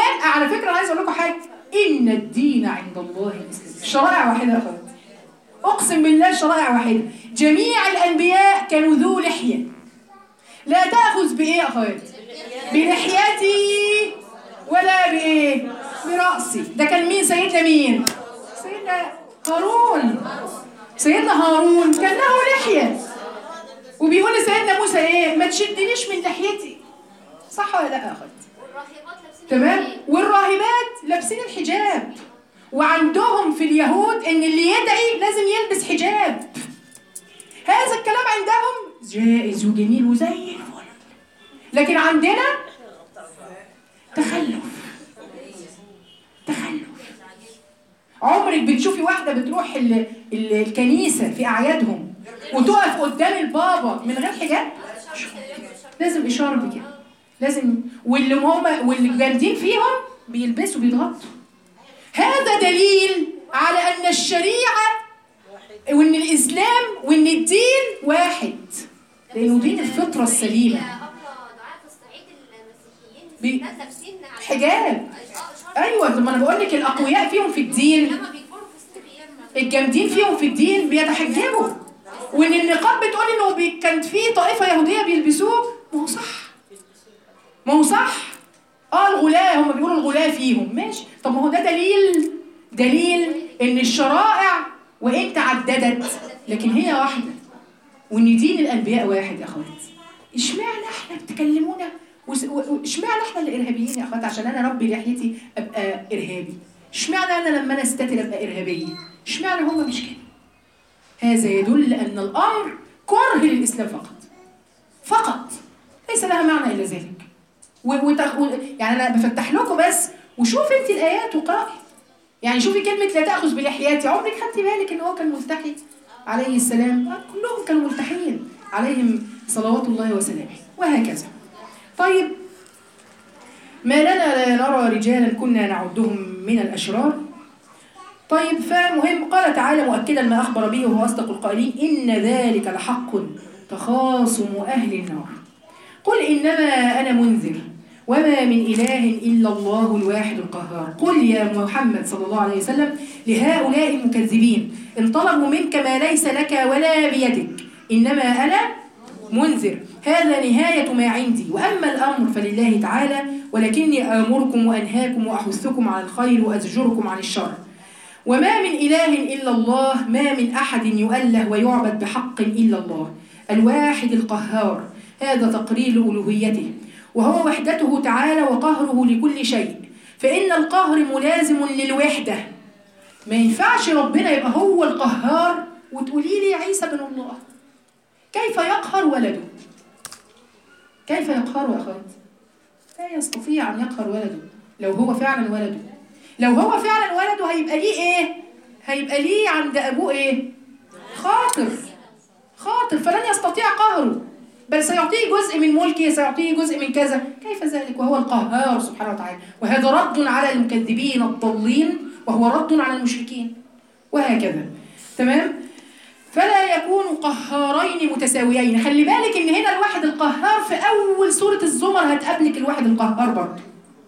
الانبياء على فكره انا عايز اقول لكم حاجه ان الدين عند الله الاسلام الشرائع واحده يا اخوات اقسم بالله الشرائع واحده جميع الانبياء كانوا ذو لحيه لا تاخذ بايه يا اخوات بلحيتي ولا بايه براسي ده كان مين سيدنا مين سيدنا هارون سيدنا هارون كان له لحيه وبيقول لسيدنا موسى ايه ما تشدنيش من لحيتي صح ولا لا يا اخوات والراهبات لابسين تمام الحجاب. والراهبات لابسين الحجاب وعندهم في اليهود ان اللي يدعي لازم يلبس حجاب هذا الكلام عندهم جائز وجميل وزي الفل لكن عندنا تخلف تخلف عمرك بتشوفي واحدة بتروح ال ال الكنيسة في أعيادهم وتقف قدام البابا من غير حجاب لازم إشارة بكده لازم واللي هم واللي جامدين فيهم بيلبسوا بيضغطوا هذا دليل على ان الشريعه وان الاسلام وان الدين واحد لانه دين الفطره السليمه هي أبلة دعاء في الصعيد المسيحيين بي- الستات لابسين على- حجاب. آه، شرط. ايوه طب ما انا بقول لك الاقوياء فيهم في الدين لما بيكبروا في السن بيعملوا الجامدين فيهم في الدين بيتحجبوا وان النقاب بتقول انه بي كان في طائفه يهوديه بيلبسوه ما هو صح ما هو صح اه الغلاة هم بيقولوا الغلاة فيهم ماشي طب ما هو ده دليل دليل ان الشرائع وان تعددت لكن هي واحده وان دين الانبياء واحد يا اخوات اشمعنى احنا بتكلمونا وس- و- و- اشمعنى احنا اللي ارهابيين يا اخوات عشان انا ربي لحيتي ابقى ارهابي اشمعنى انا لما انا استتر ابقى ارهابيه اشمعنى هم مش كده هذا يدل ان الامر كره للاسلام فقط فقط ليس لها معنى الا ذلك و... وتخ... و... يعني انا بفتح لكم بس وشوف انت الايات وقرأي يعني شوفي كلمه لا تاخذ بلحياتي عمرك خدتي بالك ان هو كان ملتحي عليه السلام آه، كلهم كانوا ملتحين عليهم صلوات الله وسلامه وهكذا طيب ما لنا لا نرى رجالا كنا نعدهم من الاشرار طيب فمهم قال تعالى مؤكدا ما اخبر به وهو اصدق القائلين ان ذلك لحق تخاصم اهل النار قل إنما أنا منذر وما من إله إلا الله الواحد القهار قل يا محمد صلى الله عليه وسلم لهؤلاء المكذبين إن طلبوا منك ما ليس لك ولا بيدك إنما أنا منذر هذا نهاية ما عندي وأما الأمر فلله تعالى ولكني آمركم وأنهاكم وأحثكم على الخير وأزجركم عن الشر وما من إله إلا الله ما من أحد يؤله ويعبد بحق إلا الله الواحد القهار هذا تقرير ألوهيته وهو وحدته تعالى وقهره لكل شيء فإن القهر ملازم للوحدة ما ينفعش ربنا يبقى هو القهار وتقولي لي عيسى بن الله كيف يقهر ولده كيف يقهر يا أخوات لا يستطيع أن يقهر ولده لو هو فعلا ولده لو هو فعلا ولده هيبقى ليه ايه هيبقى ليه عند ابوه ايه خاطر خاطر فلن يستطيع قهره بل سيعطيه جزء من ملكه سيعطيه جزء من كذا كيف ذلك وهو القهار سبحانه وتعالى وهذا رد على المكذبين الضالين وهو رد على المشركين وهكذا تمام فلا يكون قهارين متساويين خلي بالك ان هنا الواحد القهار في اول سوره الزمر هتقابلك الواحد القهار برضه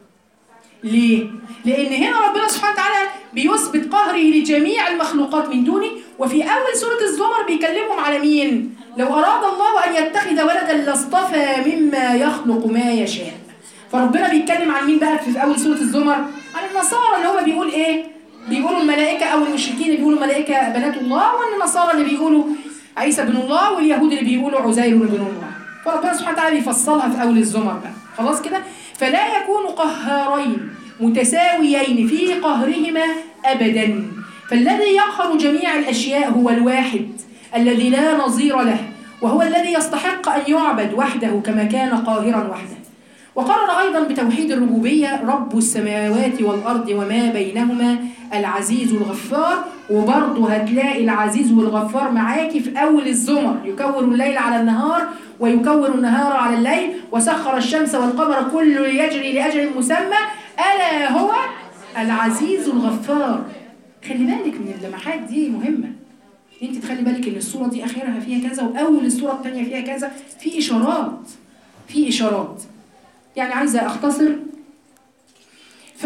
ليه؟ لأن هنا ربنا سبحانه وتعالى بيثبت قهره لجميع المخلوقات من دونه وفي أول سورة الزمر بيكلمهم على مين؟ لو أراد الله أن يتخذ ولدا لاصطفى مما يخلق ما يشاء فربنا بيتكلم عن مين بقى في أول سورة الزمر؟ عن النصارى اللي هو بيقول إيه؟ بيقولوا الملائكة أو المشركين اللي بيقولوا الملائكة بنات الله والنصارى اللي بيقولوا عيسى بن الله واليهود اللي بيقولوا عزير بن الله فربنا سبحانه وتعالى بيفصلها في أول الزمر بقى خلاص كده؟ فلا يكون قهارين متساويين في قهرهما أبدا فالذي يقهر جميع الأشياء هو الواحد الذي لا نظير له وهو الذي يستحق أن يعبد وحده كما كان قاهرا وحده وقرر أيضا بتوحيد الربوبية رب السماوات والأرض وما بينهما العزيز الغفار وبرضه هتلاقي العزيز والغفار معاكي في أول الزمر يكور الليل على النهار ويكور النهار على الليل وسخر الشمس والقمر كل يجري لأجل مسمى ألا هو العزيز الغفار خلي بالك من اللمحات دي مهمة انت تخلي بالك ان الصورة دي اخرها فيها كذا واول الصورة الثانية فيها كذا في اشارات في اشارات يعني عايزة اختصر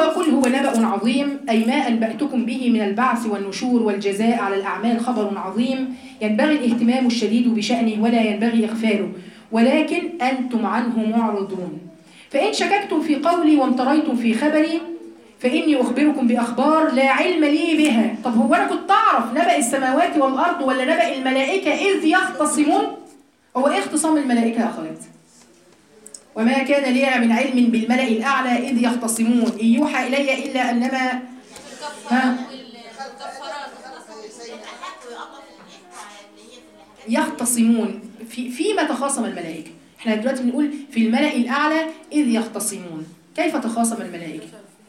قل هو نبأ عظيم أي ما أنبأتكم به من البعث والنشور والجزاء على الأعمال خبر عظيم ينبغي الاهتمام الشديد بشأنه ولا ينبغي إغفاله ولكن أنتم عنه معرضون فإن شككتم في قولي وامتريتم في خبري فإني أخبركم بأخبار لا علم لي بها طب هو أنا كنت أعرف نبأ السماوات والأرض ولا نبأ الملائكة إذ يختصمون هو إيه اختصام الملائكة يا أخوات وما كان لي من علم بالملأ الأعلى إذ يختصمون إن يوحى إلي إلا أنما ها يختصمون في فيما تخاصم الملائكة احنا دلوقتي بنقول في الملأ الأعلى إذ يختصمون كيف تخاصم الملائكة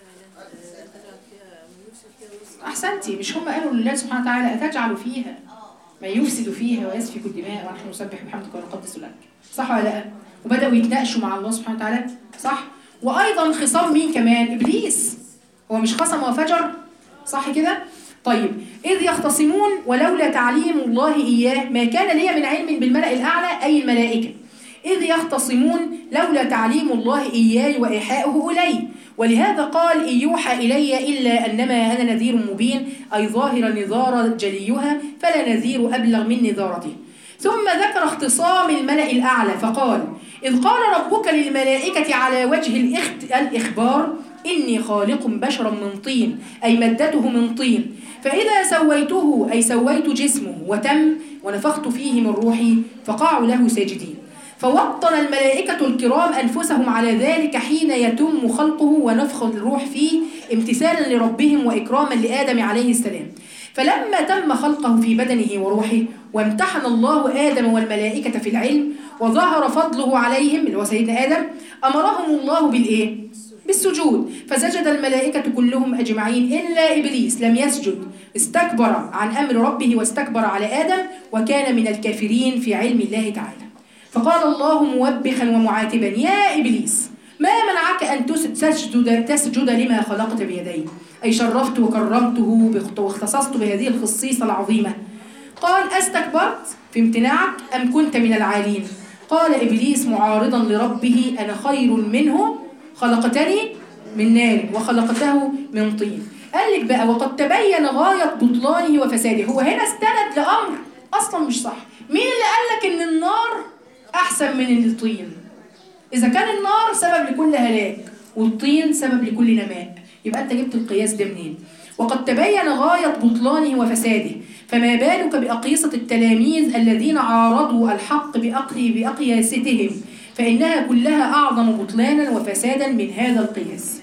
أحسنتي مش هم قالوا لله سبحانه وتعالى أتجعل فيها ما يفسد فيها ويسفك الدماء ونحن نسبح بحمدك ونقدس لك صح ولا لا وبدأوا يتناقشوا مع الله سبحانه وتعالى صح وأيضا خصام مين كمان إبليس هو مش خصم وفجر صح كده طيب إذ يختصمون ولولا تعليم الله إياه ما كان لي من علم بالملأ الأعلى أي الملائكة إذ يختصمون لولا تعليم الله إياي وإيحاؤه إلي ولهذا قال إن يوحى إلي إلا أنما أنا نذير مبين أي ظاهر نظارة جليها فلا نذير أبلغ من نظارته ثم ذكر اختصام الملأ الأعلى فقال إذ قال ربك للملائكة على وجه الإخت... الإخبار إني خالق بشرا من طين أي مدته من طين فإذا سويته أي سويت جسمه وتم ونفخت فيه من روحي فقعوا له ساجدين فوطن الملائكة الكرام أنفسهم على ذلك حين يتم خلقه ونفخ الروح فيه امتثالا لربهم وإكراما لآدم عليه السلام فلما تم خلقه في بدنه وروحه وامتحن الله آدم والملائكة في العلم وظهر فضله عليهم اللي هو سيدنا آدم أمرهم الله بالإيه؟ بالسجود فسجد الملائكة كلهم أجمعين إلا إبليس لم يسجد استكبر عن أمر ربه واستكبر على آدم وكان من الكافرين في علم الله تعالى فقال الله موبخا ومعاتبا يا إبليس ما منعك أن تسجد, تسجد لما خلقت بيدي أي شرفت وكرمته واختصصت بهذه الخصيصة العظيمة قال أستكبرت في امتناعك أم كنت من العالين قال إبليس معارضا لربه أنا خير منه خلقتني من نار وخلقته من طين قال لك بقى وقد تبين غاية بطلانه وفساده هو هنا استند لأمر أصلا مش صح مين اللي قال لك إن النار أحسن من الطين إذا كان النار سبب لكل هلاك والطين سبب لكل نماء يبقى أنت جبت القياس ده منين وقد تبين غاية بطلانه وفساده فما بالك بأقيسة التلاميذ الذين عارضوا الحق بأقي بأقياستهم فإنها كلها أعظم بطلانا وفسادا من هذا القياس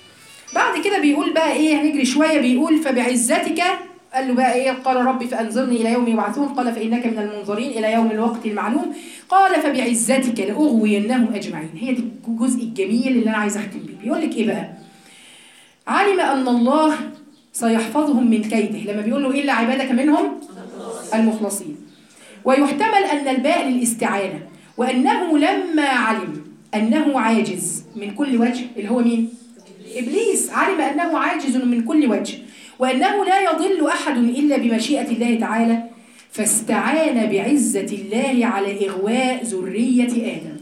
بعد كده بيقول بقى إيه هنجري شوية بيقول فبعزتك قال له بقى ايه قال ربي فانظرني الى يوم يبعثون قال فانك من المنظرين الى يوم الوقت المعلوم قال فبعزتك لاغوينهم اجمعين هي دي الجزء الجميل اللي انا عايزه اختم بيه بيقول لك ايه بقى علم ان الله سيحفظهم من كيده لما بيقول له الا عبادك منهم المخلصين ويحتمل ان الباء للاستعانه وانه لما علم انه عاجز من كل وجه اللي هو مين ابليس علم انه عاجز من كل وجه وأنه لا يضل أحد إلا بمشيئة الله تعالى فاستعان بعزة الله على إغواء ذرية آدم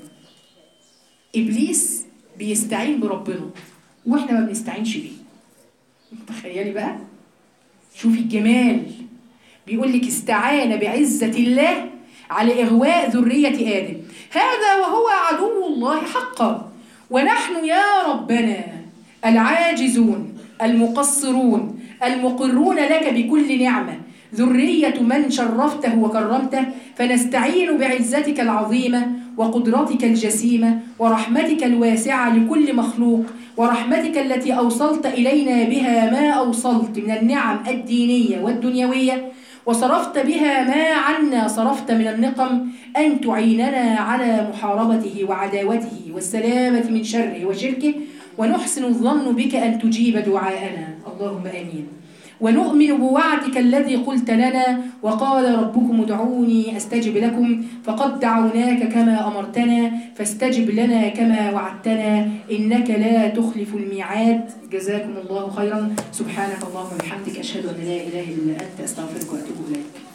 إبليس بيستعين بربنا وإحنا ما بنستعينش بيه تخيلي بقى شوفي الجمال بيقول لك استعان بعزة الله على إغواء ذرية آدم هذا وهو عدو الله حقا ونحن يا ربنا العاجزون المقصرون المقرون لك بكل نعمة ذرية من شرفته وكرمته فنستعين بعزتك العظيمة وقدرتك الجسيمة ورحمتك الواسعة لكل مخلوق ورحمتك التي أوصلت إلينا بها ما أوصلت من النعم الدينية والدنيوية وصرفت بها ما عنا صرفت من النقم أن تعيننا على محاربته وعداوته والسلامة من شره وشركه ونحسن الظن بك أن تجيب دعاءنا اللهم آمين ونؤمن بوعدك الذي قلت لنا وقال ربكم ادعوني استجب لكم فقد دعوناك كما امرتنا فاستجب لنا كما وعدتنا انك لا تخلف الميعاد جزاكم الله خيرا سبحانك اللهم وبحمدك اشهد ان لا اله الا انت استغفرك واتوب اليك